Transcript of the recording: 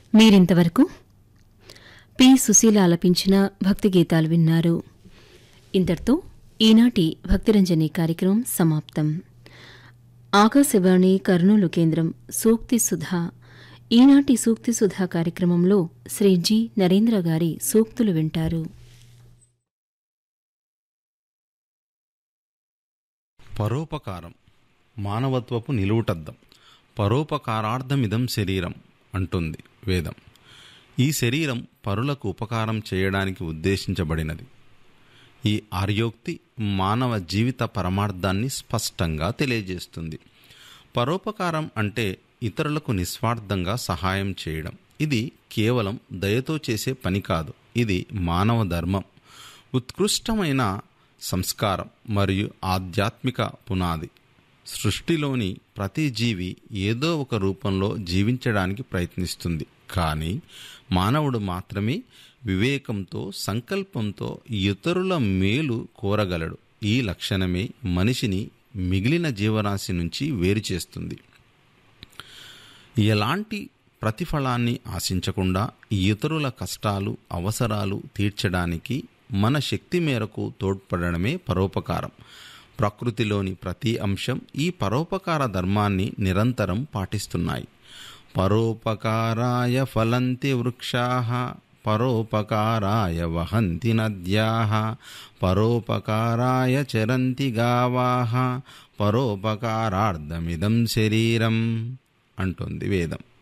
మీరింతవరకు పి సుశీల ఆలపించిన భక్తి గీతాలు విన్నారు ఇంతటితో ఈనాటి భక్తిరంజని కార్యక్రమం సమాప్తం ఆకాశవాణి కర్నూలు కేంద్రం సూక్తి సుధా ఈనాటి సూక్తి సుధా కార్యక్రమంలో శ్రీ జి నరేంద్ర గారి సూక్తులు వింటారు పరోపకారం మానవత్వపు నిలువుటద్దం పరోపకారార్థమిదం శరీరం అంటుంది వేదం ఈ శరీరం పరులకు ఉపకారం చేయడానికి ఉద్దేశించబడినది ఈ ఆర్యోక్తి మానవ జీవిత పరమార్థాన్ని స్పష్టంగా తెలియజేస్తుంది పరోపకారం అంటే ఇతరులకు నిస్వార్థంగా సహాయం చేయడం ఇది కేవలం దయతో చేసే పని కాదు ఇది మానవ ధర్మం ఉత్కృష్టమైన సంస్కారం మరియు ఆధ్యాత్మిక పునాది సృష్టిలోని ప్రతి జీవి ఏదో ఒక రూపంలో జీవించడానికి ప్రయత్నిస్తుంది కానీ మానవుడు మాత్రమే వివేకంతో సంకల్పంతో ఇతరుల మేలు కోరగలడు ఈ లక్షణమే మనిషిని మిగిలిన జీవరాశి నుంచి వేరు చేస్తుంది ఎలాంటి ప్రతిఫలాన్ని ఆశించకుండా ఇతరుల కష్టాలు అవసరాలు తీర్చడానికి మన శక్తి మేరకు తోడ్పడడమే పరోపకారం ప్రకృతిలోని ప్రతి అంశం ఈ పరోపకార ధర్మాన్ని నిరంతరం పాటిస్తున్నాయి పరోపకారాయ ఫలంతి వృక్షా పరోపకారాయ వహంతి నద్యా పరోపకారాయ చరంతి గావా పరోపకారార్థమిదం శరీరం అంటుంది వేదం